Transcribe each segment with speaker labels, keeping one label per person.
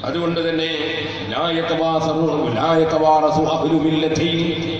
Speaker 1: അതുകൊണ്ട് തന്നെ ലാ യതവാസറു- ലാ യതവാറസു അഹ്ലു മില്ലത്തൈൻ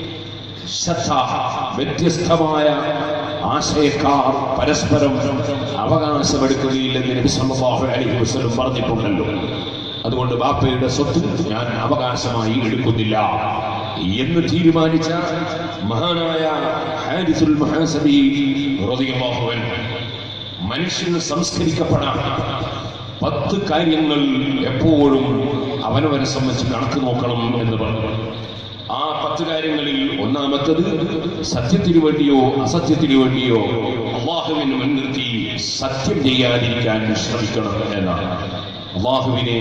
Speaker 1: ശത്ത വ്യത്യസ്തമായ ആശയക്കാർ പരസ്പരം അവകാശമെടുക്കുകയില്ലെന്ന് നബി സല്ലല്ലാഹു അലൈഹി വസല്ലം പറഞ്ഞിട്ടുണ്ടല്ലോ അതുകൊണ്ട് ബാപ്പയുടെ സ്വത്ത് ഞാൻ അവകാശമായി എടുക്കുന്നില്ല എന്ന് തീരുമാനിച്ച മഹാനായ ഹാരിസുൽ മഹാസബി റളിയല്ലാഹു അൻഹു മനുഷ്യൻ സംസ്കരിക്കപ്പെടാൻ പത്ത് കാര്യങ്ങൾ എപ്പോഴും അവനവനെ സംബന്ധിച്ച് കണക്ക് നോക്കണം എന്ന് പറഞ്ഞു ആ പത്ത് കാര്യങ്ങളിൽ ഒന്നാമത്തത് സത്യത്തിനു വേണ്ടിയോ അസത്യത്തിനു വേണ്ടിയോ അള്ളാഹുവിന് മുൻനിർത്തി സത്യം ചെയ്യാതിരിക്കാൻ ശ്രമിക്കണം എന്നാണ് അള്ളാഹുവിനെ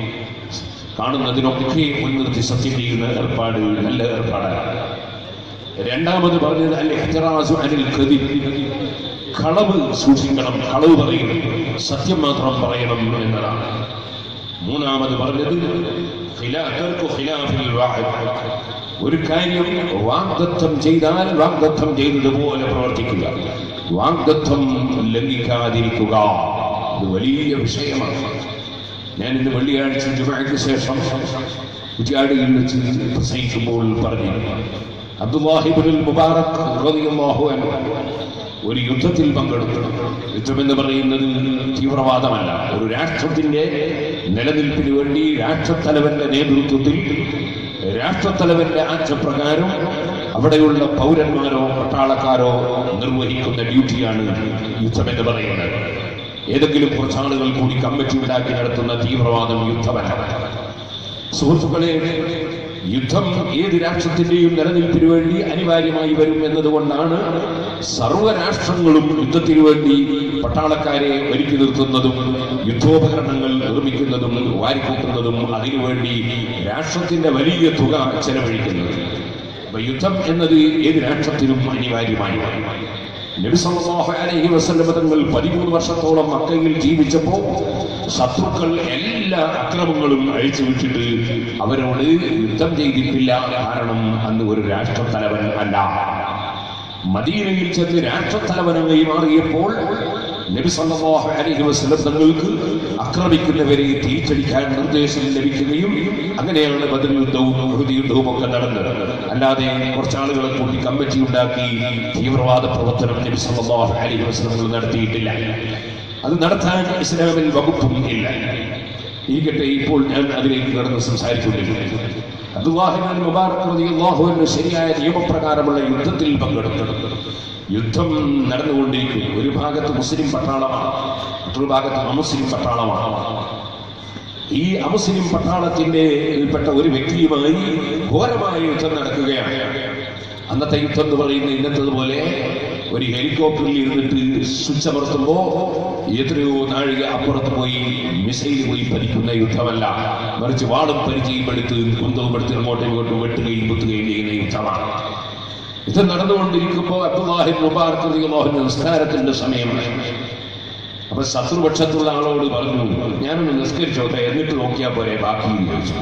Speaker 1: കാണുന്നതിനൊക്കെ മുൻനിർത്തി സത്യം ചെയ്യുന്ന ഏർപ്പാട് നല്ല ഏർപ്പാടാണ് രണ്ടാമത് പറഞ്ഞത് അൽ ഇഹ്തിറാസു അനിൽ കദിബ് കളവ് സൂക്ഷിക്കണം കളവ് പറയണം സത്യം മാത്രം പറയണം എന്നതാണ് മൂന്നാമത് പറഞ്ഞത് ഖിലാ- തർക്കു ഖിലാഫിൽ വാഹിദ്. ഒരു കാര്യം വാഗ്ദത്വം ചെയ്താൽ വാഗ്ദത്വം ചെയ്തതുപോലെ പ്രവർത്തിക്കുക വാഗ്ദത്വം ലംഘിക്കാതിരിക്കുക ഇത് വലിയ വിഷയമാണ് ഞാൻ ഇന്ന് വെള്ളിയാഴ്ച ജുമയ്ക്ക് ശേഷം കുറ്റിയാടിയിൽ വെച്ച് പ്രസംഗിക്കുമ്പോൾ പറഞ്ഞു അബ്ദുല്ലാഹിബുൽ മുബാറക് റളിയല്ലാഹു അൻഹു ഒരു യുദ്ധത്തിൽ പങ്കെടുത്തു യുദ്ധം എന്ന് പറയുന്നത് തീവ്രവാദമല്ല ഒരു രാഷ്ട്രത്തിന്റെ നിലനിൽപ്പിന് വേണ്ടി രാഷ്ട്രത്തലവന്റെ നേതൃത്വത്തിൽ രാഷ്ട്രത്തലവന്റെ ആജ്ഞപ്രകാരം അവിടെയുള്ള പൗരന്മാരോ പട്ടാളക്കാരോ നിർവഹിക്കുന്ന ഡ്യൂട്ടിയാണ് യുദ്ധം എന്ന് പറയുന്നത് ഏതെങ്കിലും കുറച്ചാളുകൾ കൂടി കമ്മിറ്റി ഉണ്ടാക്കി നടത്തുന്ന തീവ്രവാദം യുദ്ധമല്ല സുഹൃത്തുക്കളെ യുദ്ധം ഏത് രാഷ്ട്രത്തിന്റെയും നിലനിൽപ്പിന് വേണ്ടി അനിവാര്യമായി വരും എന്നതുകൊണ്ടാണ് സർവ്വരാഷ്ട്രങ്ങളും യുദ്ധത്തിനു വേണ്ടി പട്ടാളക്കാരെ ഒരുക്കി നിർത്തുന്നതും യുദ്ധോപകരണങ്ങൾ നിർമ്മിക്കുന്നതും വാരിക്കൂട്ടുന്നതും അതിനുവേണ്ടി രാഷ്ട്രത്തിന്റെ വലിയ തുക ചെലവഴിക്കുന്നത് അപ്പൊ യുദ്ധം എന്നത് ഏത് രാഷ്ട്രത്തിനും അനിവാര്യമായി നബി സല്ലല്ലാഹു അലൈഹി വസല്ലം തങ്ങൾ പതിമൂന്ന് വർഷത്തോളം മക്കയിൽ ജീവിച്ചപ്പോ ശത്രുക്കൾ എല്ലാ അക്രമങ്ങളും അഴിച്ചു വിട്ടിട്ട് അവരോട് യുദ്ധം ചെയ്തിട്ടില്ല കാരണം അന്ന് ഒരു രാഷ്ട്രത്തലവൻ അല്ല മദീനയിൽ ചെന്ന് രാഷ്ട്രത്തലവനായി മാറിയപ്പോൾ നബി സല്ലല്ലാഹു അലൈഹി വസല്ലം തങ്ങൾക്ക് ആക്രമിക്കുന്നവരെ തിരിച്ചടിക്കാൻ നിർദ്ദേശം ലഭിക്കുകയും അങ്ങനെയാണ് ബദർ യുദ്ധവും ഉഹുദ് യുദ്ധവും ഒക്കെ നടന്നത് അല്ലാതെ കുറച്ചാളുകളെ കൂട്ടി കമ്മിറ്റി ഉണ്ടാക്കി തീവ്രവാദ പ്രവർത്തനം നബി സല്ലല്ലാഹു അലൈഹി വസല്ലം തങ്ങൾ നടത്തിയിട്ടില്ല അത് നടത്താൻ ഇസ്ലാമിൽ വകുപ്പും ഇല്ല ഇരിക്കട്ടെ ഇപ്പോൾ ഞാൻ അതിലേക്ക് കടന്ന് സംസാരിച്ചുകൊണ്ടിരിക്കുന്നു അബ്ദുല്ലാഹിബിൻ മുബാറക് റളിയല്ലാഹു അൻഹു ശരിയായ നിയമപ്രകാരമുള്ള യുദ്ധത്തിൽ പങ്കെടുത്തു യുദ്ധം നടന്നുകൊണ്ടിരിക്കും ഒരു ഭാഗത്ത് മുസ്ലിം പട്ടാളമാണ് മറ്റൊരു ഭാഗത്ത് അമുസ്ലിം പട്ടാളമാണ് ഈ അമുസ്ലിം പട്ടാളത്തിന്റെ പെട്ട ഒരു വ്യക്തിയുമായി ഘോരമായ യുദ്ധം നടക്കുകയാണ് അന്നത്തെ യുദ്ധം എന്ന് പറയുന്നത് ഇന്നത്തതുപോലെ ഒരു ഹെലികോപ്റ്ററിൽ ഇരുന്നിട്ട് സ്വിച്ച് അമർത്തുമ്പോ എത്രയോ നാഴിക അപ്പുറത്ത് പോയി മിസൈൽ പോയി പതിക്കുന്ന യുദ്ധമല്ല മറിച്ച് വാളും പരിചയം എടുത്ത് കുന്തവും എടുത്ത് അങ്ങോട്ടും ഇങ്ങോട്ടും വെട്ടുകയും കുത്തുകയും ചെയ്യുന്ന യുദ്ധമാണ് ഇത് നടന്നുകൊണ്ടിരിക്കുമ്പോൾ അബ്ദുല്ലാഹിബ് മുബാറക് റളിയല്ലാഹു അൻഹു നിസ്കാരത്തിന്റെ സമയമായി അപ്പൊ ശത്രുപക്ഷത്തുള്ള ആളോട് പറഞ്ഞു ഞാനൊന്ന് നിസ്കരിച്ചോട്ടെ എന്നിട്ട് നോക്കിയാൽ പോരെ ബാക്കി എന്ന് ചോദിച്ചു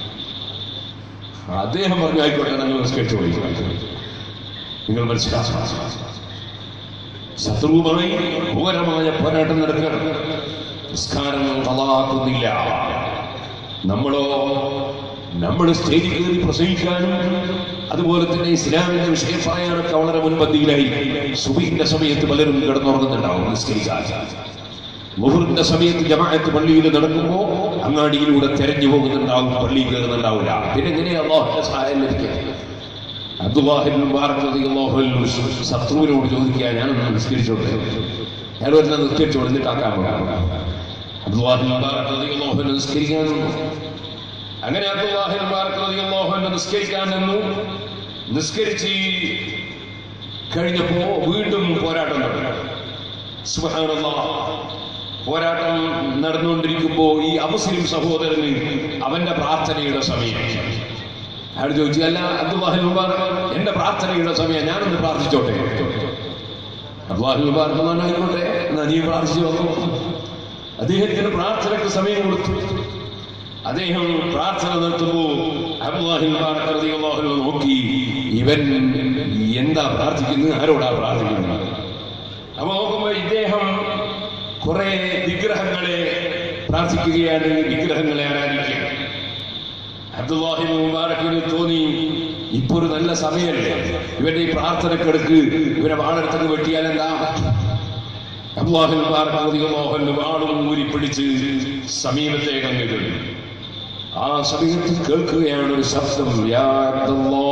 Speaker 1: അദ്ദേഹം പറഞ്ഞു ആയിക്കോട്ടെ നിങ്ങൾ നിസ്കരിച്ചു പോയി നിങ്ങൾ മനസ്സിലാക്കണം ശത്രുവുമായി ഘോരമായ പോരാട്ടം നടക്കണം നിസ്കാരം കളാക്കുന്നില്ല നമ്മളോ നമ്മൾ സ്റ്റേജിൽ കയറി പ്രസംഗിക്കാനും അതുപോലെ തന്നെ ഇസ്ലാമിന്റെ വിഷയം പറയാനൊക്കെ വളരെ മുൻപന്തിയിലായി സുബീന്റെ സമയത്ത് പലരും കിടന്നുറങ്ങുന്നുണ്ടാവും നിസ്കരിക്കാൻ മുഹറിന്റെ സമയത്ത് ജമാഅത്ത് പള്ളിയിൽ നടക്കുമ്പോ അങ്ങാടിയിലൂടെ തെരഞ്ഞു പോകുന്നുണ്ടാവും പള്ളിയിൽ കയറുന്നുണ്ടാവില്ല പിന്നെ എങ്ങനെയാ അള്ളാഹുന്റെ സഹായം ലഭിക്കുക അബ്ദുല്ലാഹിബിൻ മുബാറക് റളിയല്ലാഹു അൻഹു ശത്രുവിനോട് ചോദിക്കുക ഞാനൊന്ന് നിസ്കരിച്ചോട്ടെ അയാൾ വരുന്ന നിസ്കരിച്ചോട് എന്നിട്ടാക്കാൻ അബ്ദുല്ലാഹിബിൻ മുബാറക് റളിയല്ലാഹു അൻഹു നിസ്കരിക്കാൻ നിന്നു. അങ്ങനെ അബ്ദുല്ലാഹിബിൻ മുബാറക് റളിയല്ലാഹു അൻഹു നിസ്കരിക്കാൻ നിന്നു നിസ്കരിച്ച് കഴിഞ്ഞപ്പോ വീണ്ടും പോരാട്ടം നടന്നു സുബ്ഹാനല്ലാഹ് പോരാട്ടം നടന്നുകൊണ്ടിരിക്കുമ്പോ ഈ അമുസ്ലിം സഹോദരന് അവന്റെ പ്രാർത്ഥനയുടെ സമയം അയാൾ ചോദിച്ചു അല്ല അബ്ദുല്ലാഹി മുബാറക് എന്റെ പ്രാർത്ഥനയുടെ സമയം ഞാനൊന്ന് പ്രാർത്ഥിച്ചോട്ടെ അബ്ദുല്ലാഹി മുബാറക് എന്ന് പറഞ്ഞാൽ ആയിക്കോട്ടെ എന്നാ നീ പ്രാർത്ഥിച്ചു വന്നു അദ്ദേഹത്തിന് പ്രാർത്ഥനയ്ക്ക് സമയം കൊടുത്തു അദ്ദേഹം പ്രാർത്ഥന നിർത്തുമ്പോ അബ്ദുല്ലാഹി മുബാറക് റളിയല്ലാഹു അൻഹു നോക്കി ഇവൻ എന്താ പ്രാർത്ഥിക്കുന്നത് ആരോടാ പ്രാർത്ഥിക്കുന്നത് അപ്പൊ നോക്കുമ്പോ ഇദ്ദേഹം കുറെ വിഗ്രഹങ്ങളെ പ്രാർത്ഥിക്കുകയാണ് വിഗ്രഹങ്ങളെ ആരാധിക്കുക അബ്ദുല്ലാഹി മുബാറക്കിന് തോന്നി ഇപ്പൊ ഒരു നല്ല സമയമല്ലേ ഇവന്റെ ഈ പ്രാർത്ഥനക്കെടുക്ക് ഇവരെ വാളെടുത്തൊക്കെ വെട്ടിയാൽ എന്താ അബ്ദുല്ലാഹി മുബാറക്ക് അധികമോഹൻ വാളും ഊരി പിടിച്ച് സമീപത്തേക്ക് അങ്ങ് കഴിഞ്ഞു ആ സമയത്ത് കേൾക്കുകയാണ് ഒരു ശബ്ദം യാ അബ്ദുല്ലാ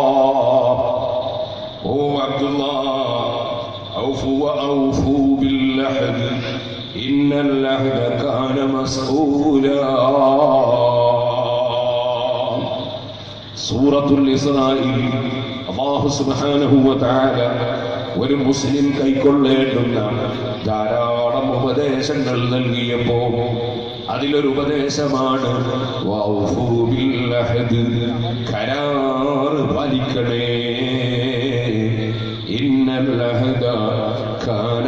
Speaker 1: ഓ അബ്ദുല്ലാ ഔഫു ഔഫു ബില്ലഹദ് ഇന്നൽ ലഹദ കാന മസ്ഊലാ സൂറത്തുൽ ഇസ്രായിൽ അല്ലാഹു സുബ്ഹാനഹു വ തആല ഒരു മുസ്ലിം കൈക്കൊള്ളേണ്ടുന്ന ധാരാളം ഉപദേശങ്ങൾ നൽകിയപ്പോ അതിലൊരു ഉപദേശമാണ് വൗഫൂ ബിൽ അഹദ്. കരാറ് പാലിക്കണേ ഇന്നൽ അഹദ കാന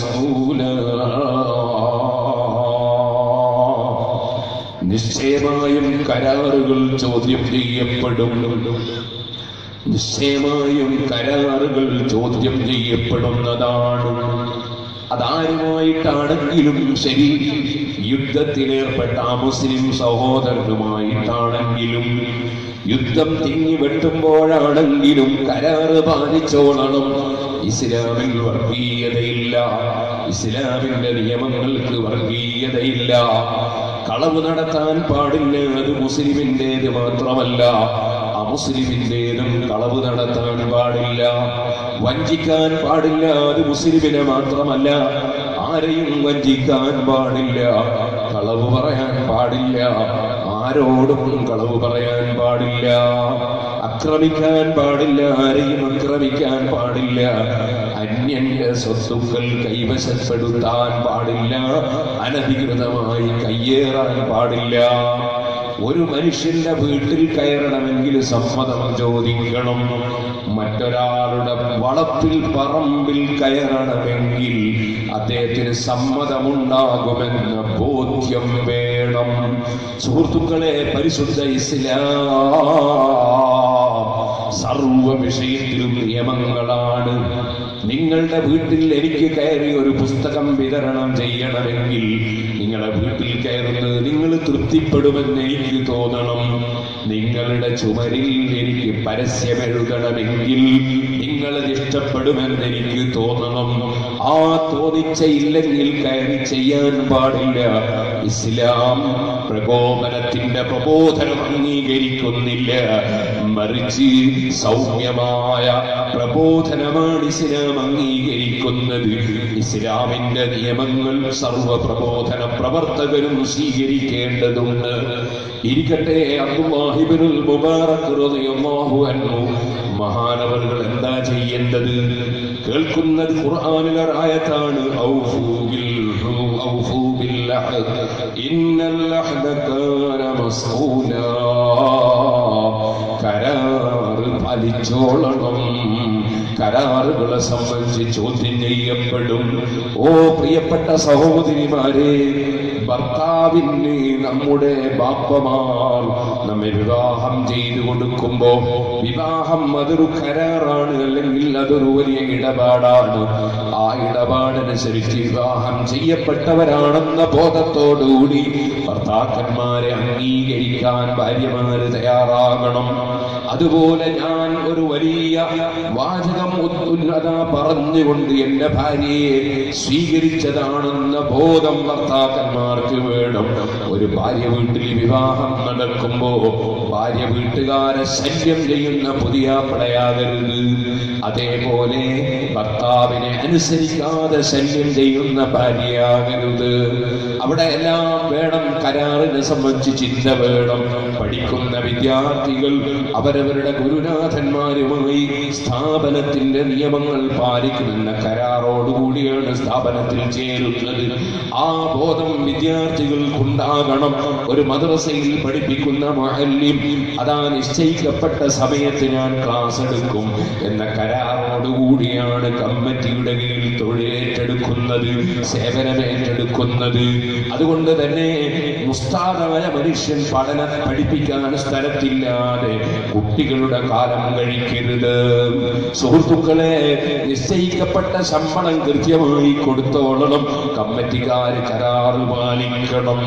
Speaker 1: മസ്ഊല നിശ്ചയമായും കരാറുകൾ ചോദ്യം ചെയ്യപ്പെടും നിശ്ചയമായും കരാറുകൾ ചോദ്യം ചെയ്യപ്പെടുന്നതാണ് അതാരുമായിട്ടാണെങ്കിലും ശരി യുദ്ധത്തിലേർപ്പെട്ട ആ മുസ്ലിം സഹോദരനുമായിട്ടാണെങ്കിലും യുദ്ധം തിങ്ങി വെട്ടുമ്പോഴാണെങ്കിലും കരാറ് പാലിച്ചോളണം ഇസ്ലാമിൽ വർഗീയതയില്ല ഇസ്ലാമിന്റെ നിയമങ്ങൾക്ക് വർഗീയതയില്ല കളവ് നടത്താൻ പാടില്ല അത് മുസ്ലിമിൻ്റേത് മാത്രമല്ല അമുസ്ലിമിൻ്റേതും കളവ് നടത്താൻ പാടില്ല വഞ്ചിക്കാൻ പാടില്ല അത് മുസ്ലിമിനെ മാത്രമല്ല ആരെയും വഞ്ചിക്കാൻ പാടില്ല കളവ് പറയാൻ പാടില്ല ആരോടും കളവ് പറയാൻ പാടില്ല ആക്രമിക്കാൻ പാടില്ല ആരെയും ആക്രമിക്കാൻ പാടില്ല അന്യന്റെ സ്വത്തുക്കൾ കൈവശപ്പെടുത്താൻ പാടില്ല അനധികൃതമായി കയ്യേറാൻ പാടില്ല ഒരു മനുഷ്യന്റെ വീട്ടിൽ കയറണമെങ്കിൽ സമ്മതം ചോദിക്കണം മറ്റൊരാളുടെ വളപ്പിൽ പറമ്പിൽ കയറണമെങ്കിൽ അദ്ദേഹത്തിന് സമ്മതമുണ്ടാകുമെന്ന ബോധ്യം വേണം സുഹൃത്തുക്കളെ പരിശുദ്ധ ഇസ്ലാം സർവ വിഷയത്തിലും നിയമങ്ങളാണ് നിങ്ങളുടെ വീട്ടിൽ എനിക്ക് കയറി ഒരു പുസ്തകം വിതരണം ചെയ്യണമെങ്കിൽ നിങ്ങളുടെ വീട്ടിൽ കയറുന്നത് നിങ്ങൾ തൃപ്തിപ്പെടുമെന്ന് എനിക്ക് തോന്നണം നിങ്ങളുടെ ചുമരിൽ എനിക്ക് പരസ്യം എഴുതണമെങ്കിൽ നിങ്ങളത് ഇഷ്ടപ്പെടുമെന്ന് എനിക്ക് തോന്നണം ആ തോന്നിച്ച ഇല്ലെങ്കിൽ കയറി ചെയ്യാൻ പാടില്ല ഇസ്ലാം പ്രകോപനത്തിന്റെ പ്രബോധനം അംഗീകരിക്കുന്നില്ല മറിച്ച് സൗമ്യമായ പ്രബോധനമാണ് ഇസ്ലാം അംഗീകരിക്കുന്നത് ഇസ്ലാമിന്റെ നിയമങ്ങൾ സർവ പ്രബോധന പ്രവർത്തകരും സ്വീകരിക്കേണ്ടതുണ്ട് ഇരിക്കട്ടെ അബ്ദുല്ലാഹിബിനുൽ മുബാറക് റളിയല്ലാഹു അൻഹു മഹാനവറുകൾ എന്താ ചെയ്യേണ്ടത് കേൾക്കുന്നത് ഖുർആനിലെ ആയത്താണ് ഔഫൂ ബിൽ ഔഫൂ ബിൽ അഹദ് ഇന്നൽ അഹദ കാന മസ്ഊലാ കരാറ് പാലിച്ചോളണം കരാറുകളെ സംബന്ധിച്ച് ചോദ്യം ചെയ്യപ്പെടും ഓ പ്രിയപ്പെട്ട സഹോദരിമാരെ ഭർത്താവിന് നമ്മുടെ ബാപ്പമാർ നമ്മെ വിവാഹം ചെയ്തു കൊടുക്കുമ്പോ വിവാഹം അതൊരു കരാറാണ് അല്ലെങ്കിൽ അതൊരു വലിയ ഇടപാടാണ് ആ ഇടപാടനുസരിച്ച് വിവാഹം ചെയ്യപ്പെട്ടവരാണെന്ന ബോധത്തോടുകൂടി ഭർത്താക്കന്മാരെ അംഗീകരിക്കാൻ ഭാര്യമാര് തയ്യാറാകണം അതുപോലെ ഞാൻ ഒരു വലിയ വാചകം ഉ- ഉന്നത പറഞ്ഞുകൊണ്ട് എന്റെ ഭാര്യയെ സ്വീകരിച്ചതാണെന്ന ബോധം ഭർത്താക്കന്മാർക്ക് വേണം ഒരു ഭാര്യ വീട്ടിൽ വിവാഹം നടക്കുമ്പോ ഭാര്യ വീട്ടുകാരെ ശല്യം ചെയ്യുന്ന പുതിയ പടയാകരുത് അതേപോലെ ഭർത്താവിനെ അനുസരിക്കാതെ ശല്യം ചെയ്യുന്ന ഭാര്യയാകരുത് അവിടെ എല്ലാം വേണം കരാറിനെ സംബന്ധിച്ച് ചിന്ത വേണം പഠിക്കുന്ന വിദ്യാർത്ഥികൾ അവരവരുടെ ഗുരുനാഥന്മാരുമായി സ്ഥാപനത്തിന്റെ നിയമങ്ങൾ പാലിക്കുമെന്ന കരാറോടുകൂടിയാണ് സ്ഥാപനത്തിൽ ചേരുന്നത് ആ ബോധം വിദ്യാർത്ഥികൾക്കുണ്ടാകണം ഒരു മദ്രസയിൽ പഠിപ്പിക്കുന്ന മഹല്യം അതാ നിശ്ചയിക്കപ്പെട്ട സമയത്ത് ഞാൻ ക്ലാസ് എടുക്കും എന്ന കരാറോടുകൂടിയാണ് കമ്മിറ്റിയുടെ കീഴിൽ തൊഴിലേറ്റെടുക്കുന്നത് സേവനമേറ്റെടുക്കുന്നത് അതുകൊണ്ട് തന്നെ ഉസ്താദായ മനുഷ്യൻ പഠന പഠിപ്പിക്കാൻ സ്ഥലത്തില്ലാതെ കുട്ടികളുടെ കാലം കഴിക്കരുത് സുഹൃത്തുക്കളെ നിശ്ചയിക്കപ്പെട്ട ശമ്പളം കൃത്യമായി കൊടുത്തോളണം കമ്മിറ്റിക്കാര് കരാറ് പാലിക്കണം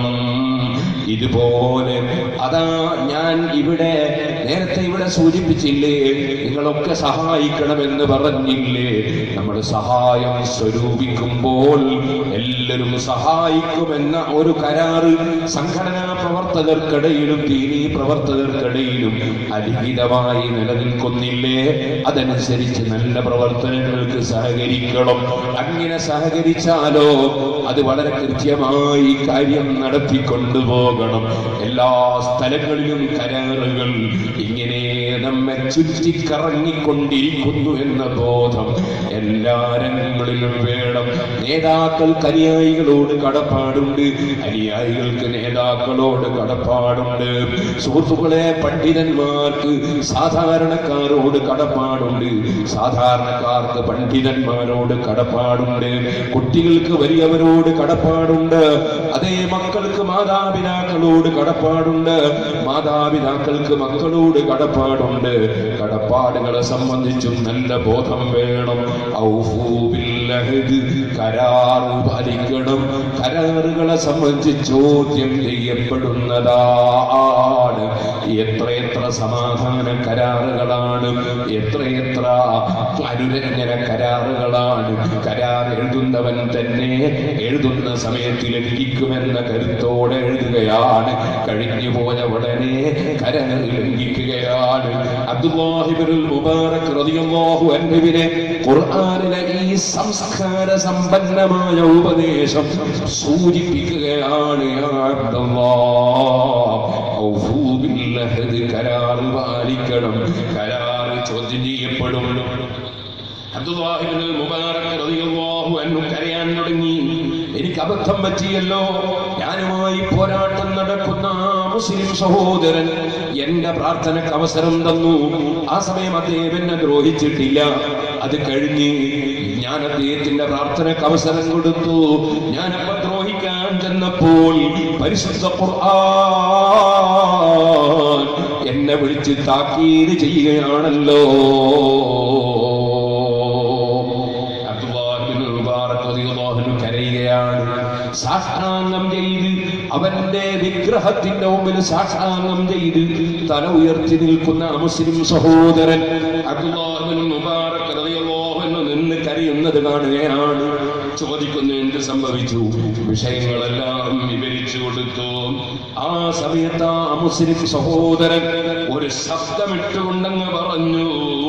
Speaker 1: ഇതുപോലെ അതാ ഞാൻ ഇവിടെ നേരത്തെ ഇവിടെ സൂചിപ്പിച്ചില്ലേ നിങ്ങളൊക്കെ സഹായിക്കണമെന്ന് പറഞ്ഞില്ലേ നമ്മൾ സഹായം സ്വരൂപിക്കുമ്പോൾ എല്ലാവരും സഹായിക്കുമെന്ന ഒരു കരാറ് സംഘടനാ പ്രവർത്തകർക്കിടയിലും ദീനീ പ്രവർത്തകർക്കിടയിലും അലിഖിതമായി നിലനിൽക്കുന്നില്ലേ അതനുസരിച്ച് നല്ല പ്രവർത്തനങ്ങൾക്ക് സഹകരിക്കണം അങ്ങനെ സഹകരിച്ചാലോ അത് വളരെ കൃത്യമായി കാര്യം നടത്തിക്കൊണ്ടുപോകണം എല്ലാ സ്ഥലങ്ങളിലും കരാറുകൾ ഇങ്ങനെ നമ്മെ ചുറ്റിക്കറങ്ങിക്കൊണ്ടിരിക്കുന്നു എന്ന ബോധം എല്ലാ രംഗങ്ങളിലും വേണം നേതാക്കൾക്ക് അനുയായികളോട് കടപ്പാടുണ്ട് അനുയായികൾക്ക് നേതാക്കളോട് കടപ്പാടുണ്ട് സുഹൃത്തുക്കളെ പണ്ഡിതന്മാർക്ക് സാധാരണക്കാരോട് കടപ്പാടുണ്ട് സാധാരണക്കാർക്ക് പണ്ഡിതന്മാരോട് കടപ്പാടുണ്ട് കുട്ടികൾക്ക് വലിയവരോട് കടപ്പാടുണ്ട് അതേ മക്കൾക്ക് മാതാപിതാക്കളോട് കടപ്പാടുണ്ട് മാതാപിതാക്കൾക്ക് മക്കളോട് കടപ്പാടുണ്ട് കടപ്പാടുകളെ സംബന്ധിച്ചും നല്ല ബോധം വേണം ഔഫൂ ബില്ലഹദ്. കരാറ് പാലിക്കണം കരാറുകളെ സംബന്ധിച്ച് ചോദ്യം ചെയ്യപ്പെടുന്നതാണ് എത്രയെത്ര സമാധാന കരാറുകളാണ് എത്രയെത്ര അനുരഞ്ജന കരാറുകളാണ് കരാർ എഴുതുന്നവൻ തന്നെ എഴുതുന്ന സമയത്ത് ലംഘിക്കുമെന്ന കരുത്തോടെ എഴുതുകയാണ് കഴിഞ്ഞു പോയ ഉടനെ കരാർ ലംഘിക്കുകയാണ് അബ്ദുല്ലാഹിബിനുൽ മുബാറക് റളിയല്ലാഹു അൻഹുവിനെ ഖുർആനിലെ ഈ സംസ്കാര സമ്പന്നമായ ഉപദേശം സൂചിപ്പിക്കുകയാണ് യാ അബ്ദുല്ലാഹ് ഔഫൂ ബില്ലഹദ് കരാറ് പാലിക്കണം കരാറ് ചോദ്യം ചെയ്യപ്പെടും അബ്ദുല്ലാഹിബ്നുൽ മുബാറക് റളിയല്ലാഹു അൻഹു കരയാൻ തുടങ്ങി എനിക്ക് അബദ്ധം പറ്റിയല്ലോ ഞാനുമായി പോരാട്ടം നടക്കുന്ന ആ മുസ്ലിം സഹോദരൻ എന്റെ പ്രാർത്ഥനക്ക് അവസരം തന്നു ആ സമയം അദ്ദേഹം എന്നെ ദ്രോഹിച്ചിട്ടില്ല അത് കഴിഞ്ഞ് ഞാൻ അദ്ദേഹത്തിന്റെ പ്രാർത്ഥനക്ക് അവസരം കൊടുത്തു ഞാൻ അപ്പ ദ്രോഹിക്കാൻ ചെന്നപ്പോൾ പരിശുദ്ധ ഖുർആൻ എന്നെ വിളിച്ച് താക്കീത് ചെയ്യുകയാണല്ലോ അബ്ദുല്ലാഹിബ്നുൽ മുബാറക് റളിയല്ലാഹു അൻഹു കരയുകയാണ് സാഷ്ടാംഗം ചെയ്ത് അവന്റെ വിഗ്രഹത്തിന്റെ മുമ്പിൽ സാഷ്ടാംഗം ചെയ്ത് തല ഉയർത്തി നിൽക്കുന്ന ആ മുസ്ലിം സഹോദരൻ അബ്ദുല്ലാഹിബ്നുൽ മുബാറക് റളിയല്ലാഹു അൻഹു നിന്ന് കരയുന്നത് കാണുകയാണ് ചോദിക്കുന്നു എന്ത് സംഭവിച്ചു വിഷയങ്ങളെല്ലാം വിവരിച്ചു കൊടുത്തു ആ സമയത്ത് ആ മുസ്ലിം സഹോദരൻ ഒരു ശബ്ദമിട്ടുകൊണ്ടങ്ങ് പറഞ്ഞു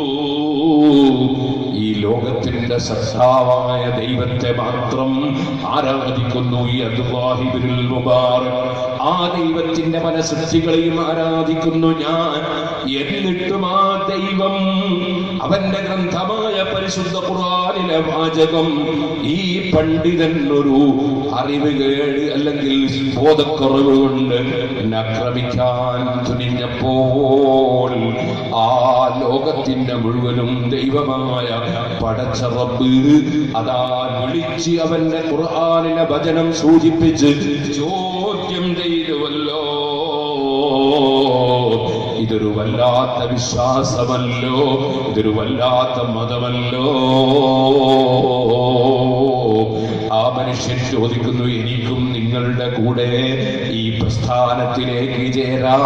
Speaker 1: ഈ ലോകത്തിന്റെ സത്താവായ ദൈവത്തെ മാത്രം ആരാധിക്കുന്നു ഈ അദ്വാഹിബിനുൽ മുബാറക് ആ ദൈവത്തിന്റെ പല സൃഷ്ടികളെയും ആരാധിക്കുന്നു ഞാൻ എന്നിട്ടും ആ ദൈവം അവന്റെ ഗ്രന്ഥമായ പരിശുദ്ധ ഖുർആനിലെ വാചകം ഈ പണ്ഡിതൻ ഒരു അറിവ് കേട് അല്ലെങ്കിൽ ബോധക്കുറവ് കൊണ്ട് എന്നെ ആക്രമിക്കാൻ തുനിഞ്ഞപ്പോൾ ആ ലോകത്തിന്റെ മുഴുവനും ദൈവമായ പടച്ച റബ്ബ് അതാ വിളിച്ച് അവന്റെ ഖുർആനിലെ വചനം സൂചിപ്പിച്ച് ചോദ്യം ചെയ്തുവല്ലോ ഇതൊരു വല്ലാത്ത വിശ്വാസമല്ലോ ഇതൊരു വല്ലാത്ത മതമല്ലോ ആ മനുഷ്യൻ ചോദിക്കുന്നു എനിക്കും നിങ്ങളുടെ കൂടെ ഈ പ്രസ്ഥാനത്തിലേക്ക് ചേരാൻ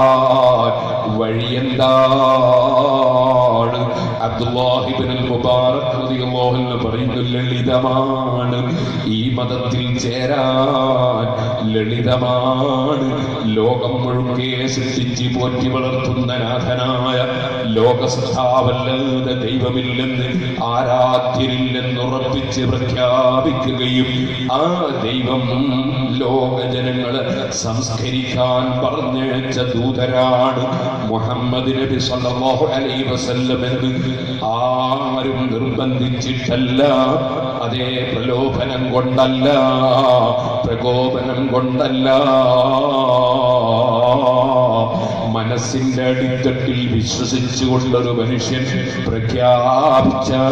Speaker 1: വഴിയെന്താണ് അബ്ദുല്ലാഹിബിനുൽ മുബാറക് റളിയല്ലാഹു അൻഹു പറയുന്നു ലളിതമാണ് ഈ മതത്തിൽ ചേരാൻ ലളിതമാണ് ലോകം മുഴുക്കെ സൃഷ്ടിച്ച് പോറ്റി വളർത്തുന്ന നാഥനായ ലോകസൃഷ്ടാവല്ലാതെ ദൈവമില്ലെന്ന് ആരാധ്യരില്ലെന്ന് ഉറപ്പിച്ച് പ്രഖ്യാപിക്കുകയും ആ ദൈവം ലോകജനങ്ങളെ സംസ്കരിക്കാൻ പറഞ്ഞയച്ച ദൂതരാണ് മുഹമ്മദ് നബി സല്ലല്ലാഹു അലൈഹി വസല്ലം എന്ന് ആരും നിർബന്ധിച്ചിട്ടല്ല അതേ പ്രലോഭനം കൊണ്ടല്ല പ്രകോപനം കൊണ്ടല്ല മനസ്സിന്റെ അടിത്തട്ടിൽ വിശ്വസിച്ചുകൊണ്ടൊരു മനുഷ്യൻ പ്രഖ്യാപിച്ചാൽ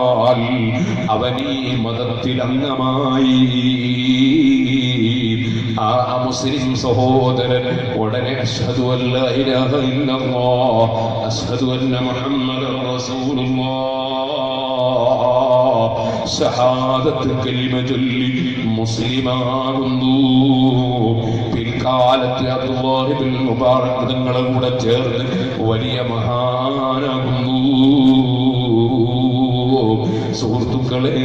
Speaker 1: അവൻ ഈ മതത്തിൽ അംഗമായി ആ ആ മുസ്ലിം സഹോദരൻ ഉടനെ അഷ്ഹദു അല്ല ഇലാഹ ഇല്ലല്ലാഹ് അഷ്ഹദു അന്ന മുഹമ്മദൻ റസൂലുള്ളാഹ് ഷഹാദത്ത് കലിമ ചൊല്ലി മുസ്ലിമാകുന്നു പിൽക്കാലത്ത് അബ്ദുല്ലാഹിബിൻ മുബാറക് തങ്ങളെ കൂടെ ചേർന്ന് വലിയ മഹാനാകുന്നു സുഹൃത്തുക്കളെ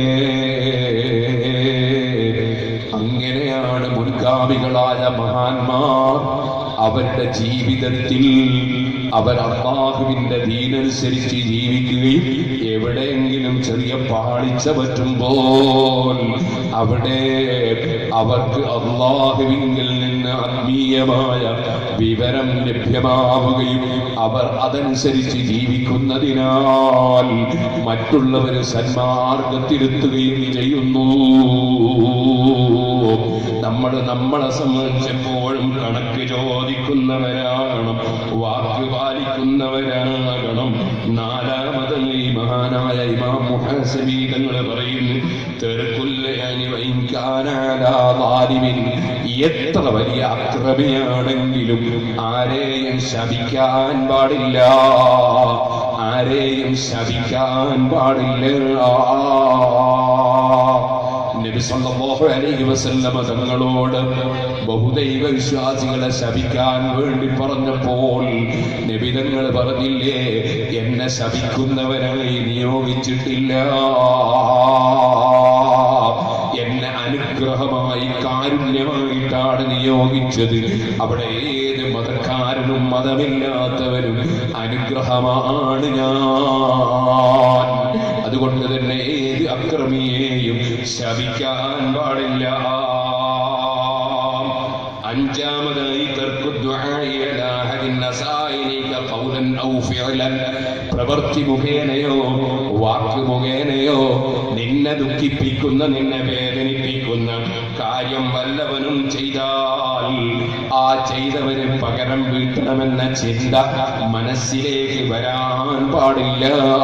Speaker 1: അങ്ങനെയാണ് മുൻഗാമികളായ മഹാന്മാർ അവരുടെ ജീവിതത്തിൽ അവർ അള്ളാഹുവിന്റെ ദീനനുസരിച്ച് ജീവിക്കുകയും എവിടെയെങ്കിലും ചെറിയ പാളിച്ച പറ്റുമ്പോൾ അവിടെ അവർക്ക് അള്ളാഹുവിങ്കിൽ നിന്ന് ആത്മീയമായ വിവരം ലഭ്യമാവുകയും അവർ അതനുസരിച്ച് ജീവിക്കുന്നതിനാൽ മറ്റുള്ളവർ സന്മാർഗത്തിലെത്തുകയും ചെയ്യുന്നു നമ്മൾ നമ്മളെ സംബന്ധിച്ചെപ്പോഴും കണക്ക് ചോദിക്കുന്നവരാകണം വാക്ക് പാലിക്കുന്നവരാകണം നാലാമത് ഈ മഹാനായ ഇമാം മുഹസബി തങ്ങൾ പറയുന്നു തെറുക്കുല്ലയാനി വൈകാനാലാലിമിൻ എത്ര വലിയ അക്രമിയാണെങ്കിലും ആരെയും ശപിക്കാൻ പാടില്ല ആരെയും ശപിക്കാൻ പാടില്ല നബി സല്ലല്ലാഹു അലൈഹി വസല്ലമ തങ്ങളോട് ബഹുദൈവ വിശ്വാസികളെ ശപിക്കാൻ വേണ്ടി പറഞ്ഞപ്പോൾ നബി തങ്ങൾ പറഞ്ഞില്ലേ എന്നെ ശപിക്കുന്നവരായി നിയോഗിച്ചിട്ടില്ല എന്നെ അനുഗ്രഹമായി കാരുണ്യമായിട്ടാണ് നിയോഗിച്ചത് അവിടെ ഏത് മതക്കാരനും മതമില്ലാത്തവരും അനുഗ്രഹമാണ് ഞാൻ അതുകൊണ്ട് തന്നെ ഏത് അക്രമിയെയും ശപിക്കാൻ പാടില്ല അഞ്ചാമതായി തർക്കു ദുആഇ അലാ അഹദിൻ നസായിനിക ഖൗലൻ ഔ ഫിഅലൻ പ്രവൃത്തി മുഖേനയോ വാക്ക് മുഖേനയോ നിന്നെ ദുഃഖിപ്പിക്കുന്ന നിന്നെ വേദനിപ്പിക്കുന്ന കാര്യം വല്ലവനും ചെയ്താൽ ആ ചെയ്തവന് പകരം വീട്ടണമെന്ന ചിന്ത മനസ്സിലേക്ക് വരാൻ പാടില്ല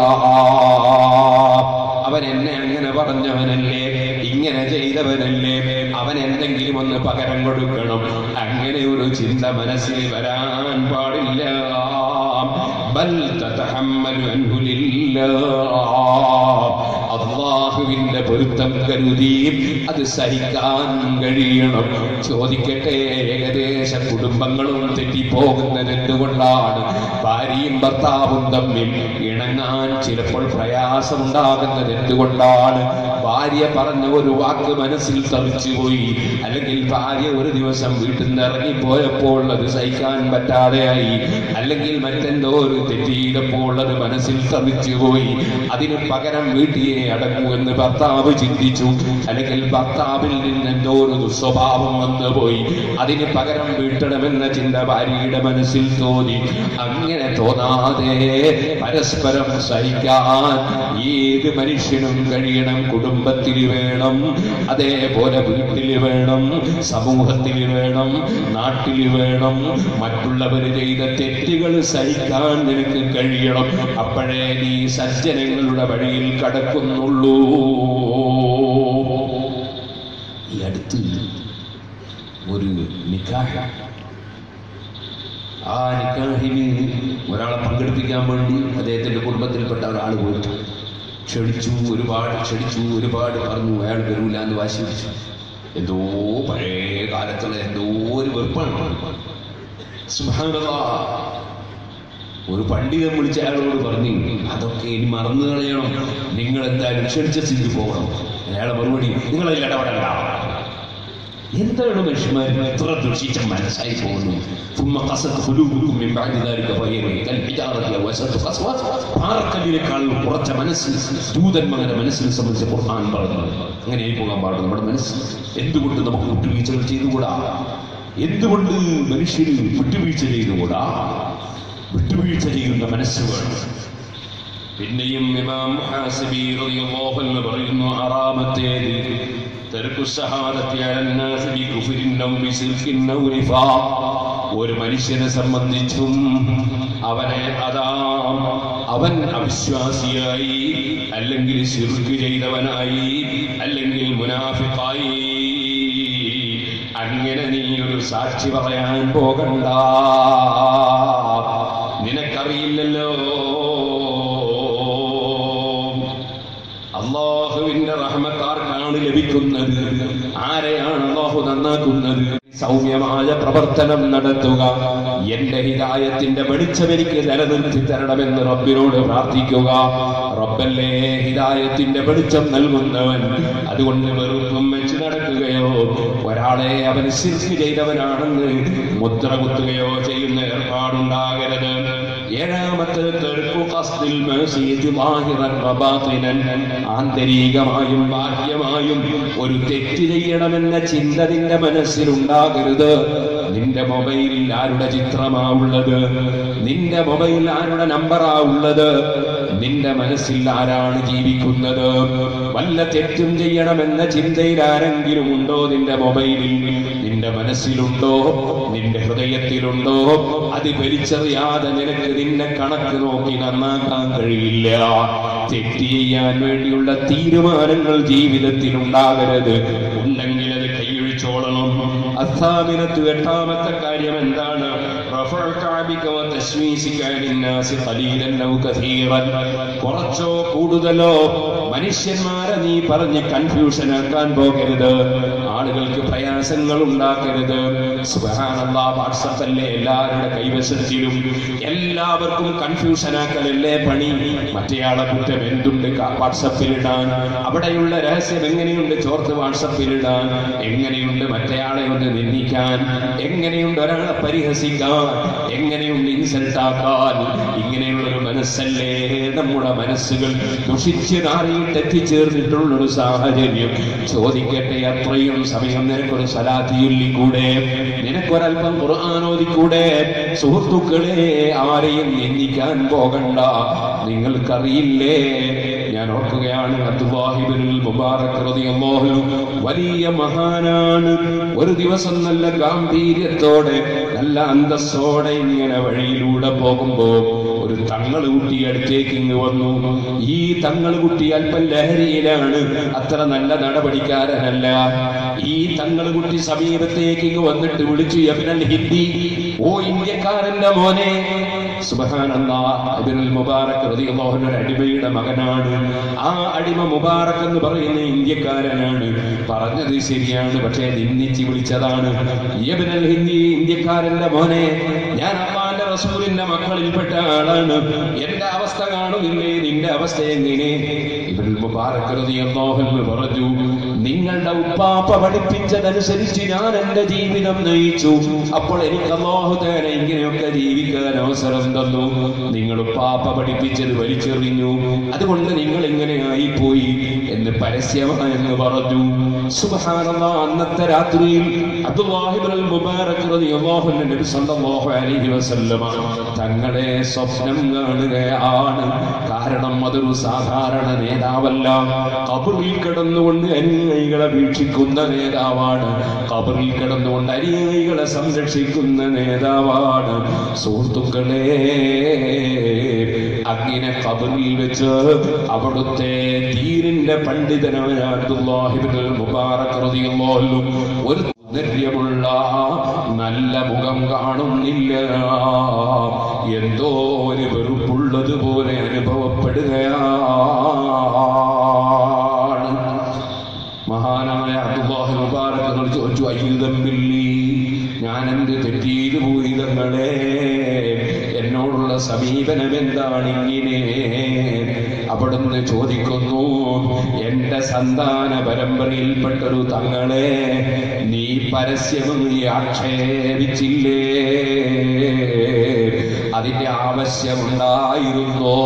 Speaker 1: അവൻ എന്നെ അങ്ങനെ പറഞ്ഞവനല്ലേ ഇങ്ങനെ ചെയ്തവനല്ലേ അവൻ എന്തെങ്കിലും ഒന്ന് പകരം കൊടുക്കണം അങ്ങനെ ഒരു ചിന്ത മനസ്സിൽ വരാൻ പാടില്ല ബൽ തതഹമ്മലു അൻഹു ലില്ലാഹ്. അള്ളാഹുവിന്റെ പൊരുത്തം കരുതി അത് സഹിക്കാൻ കഴിയണം ചോദിക്കട്ടെ ഏകദേശ കുടുംബങ്ങളും തെറ്റിപ്പോകുന്നത് എന്തുകൊണ്ടാണ് ഭാര്യയും ഭർത്താവും തമ്മിൽ ഇണങ്ങാൻ ചിലപ്പോൾ പ്രയാസമുണ്ടാകുന്നത് എന്തുകൊണ്ടാണ് ഭാര്യ പറഞ്ഞ ഒരു വാക്ക് മനസ്സിൽ തറിച്ചുപോയി അല്ലെങ്കിൽ ഭാര്യ ഒരു ദിവസം വീട്ടിൽ നിന്ന് ഇറങ്ങിപ്പോയപ്പോൾ അത് സഹിക്കാൻ പറ്റാതെയായി അല്ലെങ്കിൽ മറ്റെന്തോ ഒരു തെറ്റിയിടപ്പോൾ അത് മനസ്സിൽ തറിച്ചുപോയി അതിന് പകരം വീട്ടിയെ അടങ്ങൂ എന്ന് ഭർത്താവ് ചിന്തിച്ചു അല്ലെങ്കിൽ ഭർത്താവിൽ നിന്ന് എന്തോ ഒരു ദുസ്വഭാവം വന്നു പോയി അതിന് പകരം വീട്ടണമെന്ന ചിന്ത ഭാര്യയുടെ മനസ്സിൽ തോന്നി അങ്ങനെ തോന്നാതെ പരസ്പരം സഹിക്കാൻ ഏത് മനുഷ്യനും കഴിയണം കുടുംബത്തിൽ വേണം അതേപോലെ വീട്ടിൽ വേണം സമൂഹത്തിൽ വേണം നാട്ടിൽ വേണം മറ്റുള്ളവർ ചെയ്ത തെറ്റുകൾ സഹിക്കാൻ നിനക്ക് കഴിയണം അപ്പോഴേ നീ സജ്ജനങ്ങളുടെ വഴിയിൽ കടക്കുന്നുള്ളൂ ഈ അടുത്ത് ഒരു നിക്കാഹ് ആ നിക്കാഹിന് ഒരാളെ പങ്കെടുപ്പിക്കാൻ വേണ്ടി അദ്ദേഹത്തിന്റെ കുടുംബത്തിൽപ്പെട്ട ഒരാൾ പോയിട്ട് ക്ഷണിച്ചു ഒരുപാട് ക്ഷണിച്ചു ഒരുപാട് പറഞ്ഞു അയാൾ വരൂല എന്ന് വാശി പിടിച്ചു എന്തോ പഴയ കാലത്തുള്ള എന്തോ ഒരു വെറുപ്പാണ് സുബ്ഹാനല്ലാ. ഒരു പണ്ഡിതൻ വിളിച്ച അയാളോട് പറഞ്ഞു അതൊക്കെ ഇനി മറന്നു കളയണം നിങ്ങൾ എന്തായാലും ക്ഷണിച്ച സ്ഥിതി പോകണം അയാളെ മറുപടി നിങ്ങളതിൽ ഇടപെടണ്ട എന്താണ് മനുഷ്യന്മാർ എത്ര ദുഷിച്ച മനസ്സായി പോകുന്നു ثم قست قلوبكم من بعد ذلك فهي كالحجارة أو أشد قسوة പാറക്കല്ലിനേക്കാൾ കുറച്ച മനസ്സ് ദൂതന്മാരുടെ മനസ്സിനെ സംബന്ധിച്ച് ഖുർആൻ പറഞ്ഞു അങ്ങനെ ആയി പോകാൻ പാടും നമ്മുടെ മനസ്സ് എന്തുകൊണ്ട് നമുക്ക് വിട്ടുവീഴ്ചകൾ ചെയ്തുകൂടാ എന്തുകൊണ്ട് മനുഷ്യന് വിട്ടുവീഴ്ച ചെയ്തുകൂടാ വിട്ടുവീഴ്ച ചെയ്യുന്ന മനസ്സ് വേണം പിന്നെയും ഇമാം ഹാസിബി റളിയല്ലാഹു അൻഹു പറയുന്നു ആറാമത്തേത് തർക്കു സഹാദത്തി അലന്നാസ് ബി കുഫ്രിൻ ഔ ബിസിൽക്കിൻ ഔ നിഫാഖ് ഒരു മനുഷ്യനെ സംബന്ധിച്ചും അവനെ അതാ അവൻ അവിശ്വാസിയായി അല്ലെങ്കിൽ ശിർക്ക് ചെയ്തവനായി അല്ലെങ്കിൽ മുനാഫിഖായി അങ്ങനെ നീ സാക്ഷി പറയാൻ പോകണ്ട നിനക്കറിയില്ലല്ലോ അള്ളാഹുവിന്റെ റഹ്മത്താർക്കാണ് ലഭിക്കുന്നത് ആരെയാണ് അള്ളാഹു നന്നാക്കുന്നത് സൗമ്യമായ പ്രവർത്തനം നടത്തുക എന്റെ ഹിതായത്തിന്റെ വെളിച്ചം എനിക്ക് നിലനിർത്തി തരണമെന്ന് റബ്ബിനോട് പ്രാർത്ഥിക്കുക റബ്ബല്ലേ ഹിതായത്തിന്റെ വെളിച്ചം നൽകുന്നവൻ അതുകൊണ്ട് വെറുപ്പും വെച്ച് നടക്കുകയോ ഒരാളെ അവൻ ശിർക്ക് ചെയ്തവനാണെന്ന് മുദ്ര കുത്തുകയോ ചെയ്യുന്ന ഏർപ്പാടുണ്ടാകരുത് ഏഴാമത്തെ തെർക്കു ഖസ്ദിൽ മസീദ് ളാഹിറൻ വബാത്തിനൻ. ആന്തരികമായും ബാഹ്യമായും ഒരു തെറ്റ് ചെയ്യണമെന്ന ചിന്ത നിന്റെ മനസ്സിലുണ്ടാകരുത് നിന്റെ മൊബൈലിൽ ആരുടെ ചിത്രമാ ഉള്ളത് നിന്റെ മൊബൈലിൽ ആരുടെ നമ്പറാ ഉള്ളത് നിന്റെ മനസ്സിൽ ആരാണ് ജീവിക്കുന്നത് വല്ല തെറ്റും ചെയ്യണമെന്ന ചിന്തയിൽ ആരെങ്കിലും ഉണ്ടോ നിന്റെ മൊബൈലിൽ നിന്റെ മനസ്സിലുണ്ടോ നിന്റെ ഹൃദയത്തിലുണ്ടോ അത് വലിച്ചെറിയാതെ നിനക്ക് നിന്നെ കണക്ക് നോക്കി നന്നാക്കാൻ കഴിയില്ല തെറ്റ് ചെയ്യാൻ വേണ്ടിയുള്ള തീരുമാനങ്ങൾ ജീവിതത്തിൽ ഉണ്ടാകരുത് ഉണ്ടെങ്കിൽ അത് കൈയൊഴിച്ചോളണം അസ്ഥാമിനത്ത് എട്ടാമത്തെ കാര്യം എന്താണ് റഫഉ കഅബിക വതശ്മീസിക ലിന്നാസി ഖലീലൻ ഔ കസീറൻ കുറച്ചോ കൂടുതലോ മനുഷ്യന്മാരെ നീ പറഞ്ഞ് കൺഫ്യൂഷൻ ആക്കാൻ പോകരുത് ആളുകൾക്ക് പ്രയാസങ്ങൾ ഉണ്ടാക്കരുത് സുബ്ഹാനല്ലാഹ് വാട്സപ്പ് അല്ലേ എല്ലാവരുടെ കൈവശത്തിലും എല്ലാവർക്കും കൺഫ്യൂഷൻ ആക്കലല്ലേ പണി മറ്റേയാളെ കുറ്റം എന്തുണ്ട് ക- വാട്സപ്പിൽ ഇടാൻ അവിടെയുള്ള രഹസ്യം എങ്ങനെയുണ്ട് ചോർത്ത് വാട്സപ്പിൽ ഇടാൻ എങ്ങനെയുണ്ട് മറ്റേയാളെ ഒന്ന് നിന്ദിക്കാൻ എങ്ങനെയുണ്ട് ഒരാളെ പരിഹസിക്കാൻ എങ്ങനെയുണ്ട് ഇൻസൾട്ട് ആക്കാൻ ഇങ്ങനെയുള്ള ഒരു മനസ്സല്ലേ നമ്മുടെ മനസ്സുകൾ ദുഷിച്ച് നാറിയിട്ട് എത്തിച്ചേർന്നിട്ടുള്ള ഒരു സാഹചര്യം ചോദിക്കട്ടെ അത്രയും സമയം നിനക്കൊരു സലാത്തിയൊല്ലിക്കൂടെ നിനക്കൊരൽപ്പം ഖുർആാനോദിക്കൂടെ സുഹൃത്തുക്കളെ ആരെയും നിന്ദിക്കാൻ പോകണ്ട നിങ്ങൾക്കറിയില്ലേ ഞാൻ ഓർക്കുകയാണ് അബ്ദുല്ലാഹിബ്നുൽ മുബാറക് റളിയല്ലാഹു അൻഹു വലിയ മഹാനാണ് ഒരു ദിവസം നല്ല ഗാംഭീര്യത്തോടെ നല്ല അന്തസ്സോടെ ഇങ്ങനെ വഴിയിലൂടെ പോകുമ്പോ ഒരു തങ്ങൾ കുട്ടി അടുത്തേക്ക് ഇങ്ങ് വന്നു ഈ തങ്ങൾ കുട്ടി അല്പം ലഹരിയിലാണ് അത്ര നല്ല നടപടിക്കാരനല്ല ഈ തങ്ങൾ കുട്ടി സമീപത്തേക്ക് ഇങ്ങ് വന്നിട്ട് വിളിച്ചു യബ്നൽ ഹിന്ദി ഓ ഇന്ത്യക്കാരന്റെ മോനെ സുബ്ഹാനല്ലാഹ് ഇബ്നുൽ മുബാറക് റളിയല്ലാഹു അൻഹു ഒരു അടിമയുടെ മകനാണ് ആ അടിമ മുബാറക് എന്ന് പറയുന്ന ഇന്ത്യക്കാരനാണ് പറഞ്ഞത് ശരിയാണ് പക്ഷേ നിന്ദിച്ച് വിളിച്ചതാണ് യബ്നൽ ഹിന്ദി ഇന്ത്യക്കാരന്റെ മോനെ ഞാൻ അള്ളാന്റെ റസൂലിന്റെ മക്കളിൽപ്പെട്ട ആളാണ് എന്റെ അവസ്ഥ കാണുന്നില്ലേ നിന്റെ അവസ്ഥ എങ്ങനെ ഇബ്നുൽ മുബാറക് റളിയല്ലാഹു അൻഹു പറഞ്ഞു നിങ്ങളുടെ ഉപ്പാപ്പ പഠിപ്പിച്ചതനുസരിച്ച് ഞാൻ എന്റെ ജീവിതം നയിച്ചു അപ്പോൾ എനിക്ക് അള്ളാഹു തേനെ ഇങ്ങനെയൊക്കെ ജീവിക്കാൻ അവസരം തന്നു നിങ്ങൾ ഉപ്പാപ്പ പഠിപ്പിച്ചത് വലിച്ചെറിഞ്ഞു അതുകൊണ്ട് നിങ്ങൾ ഇങ്ങനെ ആയിപ്പോയി എന്ന് പരസ്യമായെന്ന് പറഞ്ഞു സുബ്ഹാനല്ലാ അന്നത്തെ രാത്രിയിൽ അബ്ദുല്ലാഹിബ്നുൽ മുബാറക് റളിയല്ലാഹു അൻഹു നബി സല്ലല്ലാഹു അലൈഹി വസല്ലമ തങ്ങളെ സ്വപ്നം കാണുകയാണ് കാരണം അതൊരു സാധാരണ നേതാവല്ല കബറിൽ കിടന്നുകൊണ്ട് അനുയായികളെ വീക്ഷിക്കുന്ന നേതാവാണ് കബറിൽ കിടന്നുകൊണ്ട് അനുയായികളെ സംരക്ഷിക്കുന്ന നേതാവാണ് സുഹൃത്തുക്കളെ അങ്ങനെ കബറിൽ വെച്ച് അവിടുത്തെ ദീനിന്റെ പണ്ഡിതനായ അബ്ദുല്ലാഹിബ്നുൽ മുബാറക് റളിയല്ലാഹു അൻഹു ഒരു സൗന്ദര്യമുള്ള നല്ല മുഖം കാണുന്നില്ല എന്തോ ഒരു വെറുപ്പുള്ളതുപോലെ അനുഭവപ്പെടുകയാണ് മഹാനായ അബ്ദുല്ലാഹി മുബാറക് തങ്ങൾ ചോദിച്ചു അയ്യുതമ്പില്ലി ഞാൻ എന്ത് തെറ്റീതു പോയി തങ്ങളെ എന്നോടുള്ള സമീപനം എന്താണ് ഇങ്ങനെ അവിടുന്ന് ചോദിക്കുന്നു എന്റെ സന്താന പരമ്പരയിൽപ്പെട്ടൊരു തങ്ങളെ നീ പരസ്യമായി ആക്ഷേപിച്ചില്ലേ അതിന്റെ ആവശ്യമുണ്ടായിരുന്നോ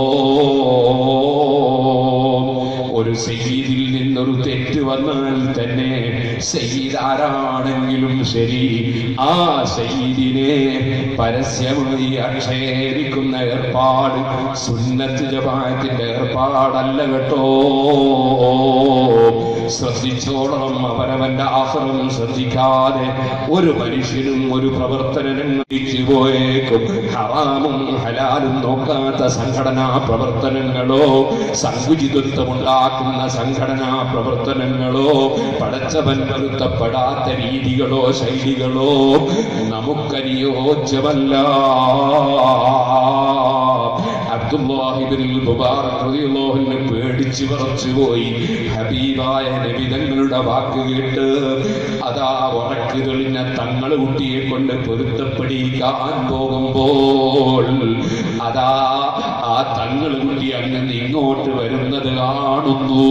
Speaker 1: ഒരു സയ്യിദിൽ നിന്നൊരു തെറ്റ് വന്നാൽ തന്നെ സയ്യിദ് ആരാണെങ്കിലും ശരി ആ സയ്യിദിനെ പരസ്യമായി ആക്ഷേപിക്കുന്ന ഏർപ്പാട് സുന്നത്ത് ജമാഅത്തിന്റെ ഏർപ്പാടല്ല കേട്ടോ ശ്രദ്ധിച്ചോളണം അവനവന്റെ ആഹ്റം ശ്രദ്ധിക്കാതെ ഒരു മനുഷ്യനും ഒരു പ്രവർത്തനം പോയേക്കും ഹറാമും ഹലാലും നോക്കാത്ത സംഘടനാ പ്രവർത്തനങ്ങളോ സങ്കുചിതത്വമുണ്ടാക്കുന്ന സംഘടനാ പ്രവർത്തനങ്ങളോ പടച്ചവൻ പൊരുത്തപ്പെടാത്ത രീതികളോ ശൈലികളോ നമുക്കനുയോജ്യമല്ല അബ്ദുല്ലാഹിബിൻ മുബാറക് റളിയല്ലാഹുവിനെ പേടിച്ച് വിറച്ചുപോയി ഹബീബായ നബിതങ്ങളുടെ വാക്ക് കേട്ട് അതാ ഉറക്കി തെളിഞ്ഞ തങ്ങൾ കുട്ടിയെ കൊണ്ട് പൊരുത്തപ്പെടിക്കാൻ പോകുമ്പോൾ അതാ ആ തങ്ങൾ കുട്ടി അങ്ങനെ ഇങ്ങോട്ട് വരുന്നത് കാണുന്നു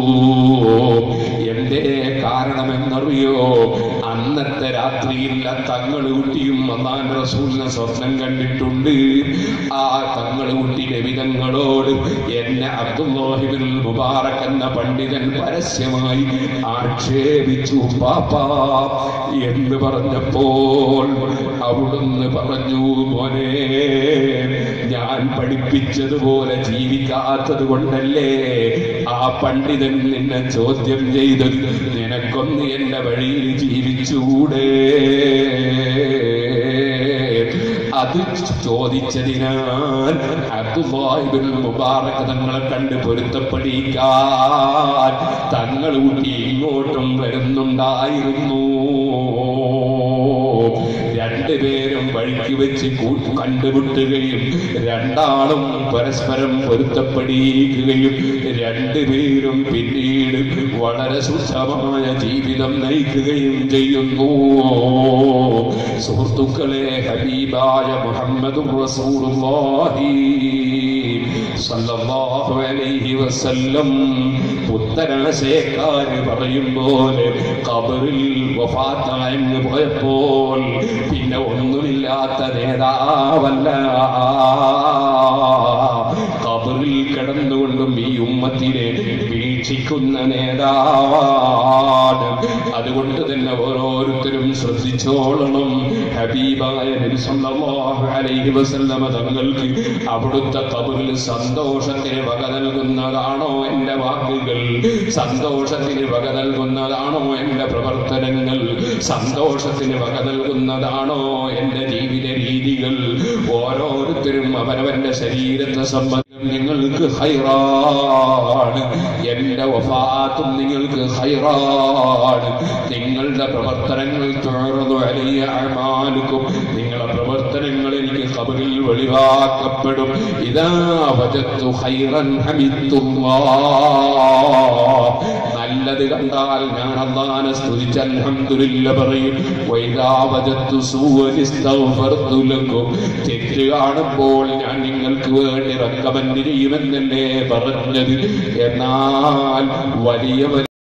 Speaker 1: എന്തേ കാരണമെന്നറിയോ അന്നത്തെ രാത്രിയിൽ ആ തങ്ങൾ കുട്ടിയും അന്നാൻ റസൂലിനെ സ്വപ്നം കണ്ടിട്ടുണ്ട് ആ തങ്ങൾ കുട്ടി നബിതങ്ങളോട് എന്നെ അബ്ദുല്ലാഹിബിൻ മുബാറക് എന്ന പണ്ഡിതൻ പരസ്യമായി ആക്ഷേപിച്ചു പാപ്പാ എന്ന് പറഞ്ഞപ്പോൾ അവിടുന്ന് പറഞ്ഞു മോനെ ഞാൻ പഠിപ്പിച്ചതുപോലെ ജീവിക്കാത്തത് കൊണ്ടല്ലേ ആ പണ്ഡിതൻ നിന്നെ ചോദ്യം ചെയ്തത് നിനക്കൊന്ന് എന്റെ വഴിയിൽ ജീവിച്ചൂടെ അത് ചോദിച്ചതിനാൽ അബ്ദുല്ലാഹിബിൻ മുബാറക് തങ്ങളെ കണ്ട് പൊരുത്തപ്പെടിക്കാൻ തങ്ങൾ കൂട്ടി ഇങ്ങോട്ടും വരുന്നുണ്ടായിരുന്നു രണ്ടുപേരും വഴിക്ക് വെച്ച് കൂട്ട് കണ്ടുമുട്ടുകയും രണ്ടാളും പരസ്പരം പൊരുത്തപ്പെടിക്കുകയും രണ്ടുപേരും പിന്നീട് വളരെ ശുദ്ധമായ ജീവിതം നയിക്കുകയും ചെയ്യുന്നു സുഹൃത്തുക്കളെ ഹബീബായ മുഹമ്മദും റസൂലുള്ളാഹി സല്ലല്ലാഹു അലൈഹി വസല്ലം പുത്തനാശയക്കാര് പറയും പോലെ കബറിൽ വഫാത്തായെന്ന് പോയപ്പോൾ പിന്നെ ഒന്നുമില്ലാത്ത നേതാവല്ല കബറിൽ കിടന്നുകൊണ്ടും ഈ ഉമ്മത്തിനെ വീക്ഷിക്കുന്ന നേതാവാണ് അതുകൊണ്ട് തന്നെ ഓരോരുത്തരും ശ്രദ്ധിച്ചോളണം ഹബീബായ നബി സല്ലല്ലാഹു അലൈഹി വസല്ലമ തങ്ങൾക്ക് അവിടുത്തെ കബറിൽ സന്തോഷത്തിന് വക നൽകുന്നതാണോ എന്റെ വാക്കുകൾ സന്തോഷത്തിന് വക നൽകുന്നതാണോ എന്റെ പ്രവർത്തനങ്ങൾ സന്തോഷത്തിന് വക നൽകുന്നതാണോ എന്റെ ജീവിത രീതികൾ ഓരോരുത്തരും അവനവന്റെ ശരീരത്തെ സംബന്ധം നിങ്ങൾക്ക് ഹൈറാണ് എന്റെ വഫാത്തും നിങ്ങൾക്ക് ഹൈറാണ് നിങ്ങളുടെ പ്രവർത്തനങ്ങൾ തുറന്നു വലിയ അമാലുക്കും നിങ്ങളുടെ പ്രവർത്തനങ്ങൾ എനിക്ക് കബറിൽ വെളിവാക്കപ്പെടും ഇതാ വജത്തു ഹൈറൻ നല്ലത് കണ്ടാൽ ഞാൻ അള്ളാനെ സ്തുതിച്ച് അൽഹംദുലില്ല പറയും വൈദാ വജത്തു സൂവനിസ്തഗ്ഫർതു ലക്കും തെറ്റ് കാണുമ്പോൾ ഞാൻ നിങ്ങൾക്ക് വേണ്ടി റെക്കമെൻഡ് ചെയ്യുമെന്നല്ലേ പറഞ്ഞത് എന്നാൽ വലിയ വലിയ